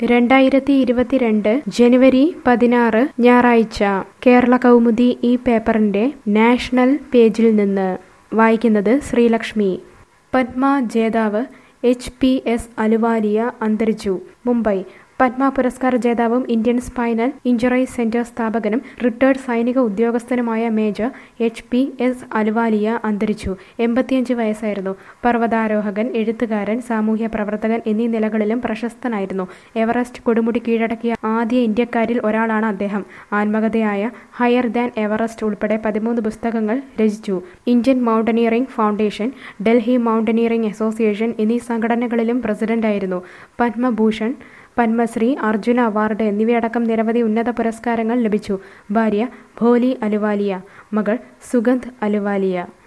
രണ്ടായിരത്തി ഇരുപത്തിരണ്ട് ജനുവരി പതിനാറ് ഞായറാഴ്ച കേരള കൗമുദി ഈ പേപ്പറിന്റെ നാഷണൽ പേജിൽ നിന്ന് വായിക്കുന്നത് ശ്രീലക്ഷ്മി പത്മ ജേതാവ് എച്ച് പി എസ് അലുവാലിയ അന്തരിച്ചു മുംബൈ പത്മ പുരസ്കാര ജേതാവും ഇന്ത്യൻ സ്പൈനൽ ഇഞ്ചുറി സെന്റർ സ്ഥാപകനും റിട്ടയർഡ് സൈനിക ഉദ്യോഗസ്ഥനുമായ major H P S Ahluwalia അന്തരിച്ചു എൺപത്തിയഞ്ച് വയസ്സായിരുന്നു പർവ്വതാരോഹകൻ എഴുത്തുകാരൻ സാമൂഹ്യ പ്രവർത്തകൻ എന്നീ നിലകളിലും പ്രശസ്തനായിരുന്നു എവറസ്റ്റ് കൊടുമുടി കീഴടക്കിയ ആദ്യ ഇന്ത്യക്കാരിൽ ഒരാളാണ് അദ്ദേഹം ആത്മകഥയായ ഹയർ ദാൻ എവറസ്റ്റ് ഉൾപ്പെടെ പതിമൂന്ന് പുസ്തകങ്ങൾ രചിച്ചു Indian mountaineering foundation Delhi mountaineering association എന്നീ സംഘടനകളിലും പ്രസിഡന്റായിരുന്നു പത്മഭൂഷൺ പത്മശ്രീ അർജുന അവാർഡ് എന്നിവയടക്കം നിരവധി ഉന്നത പുരസ്കാരങ്ങൾ ലഭിച്ചു ഭാര്യ ഭോലി അലുവാലിയ മകൾ സുഗന്ധ് അലുവാലിയ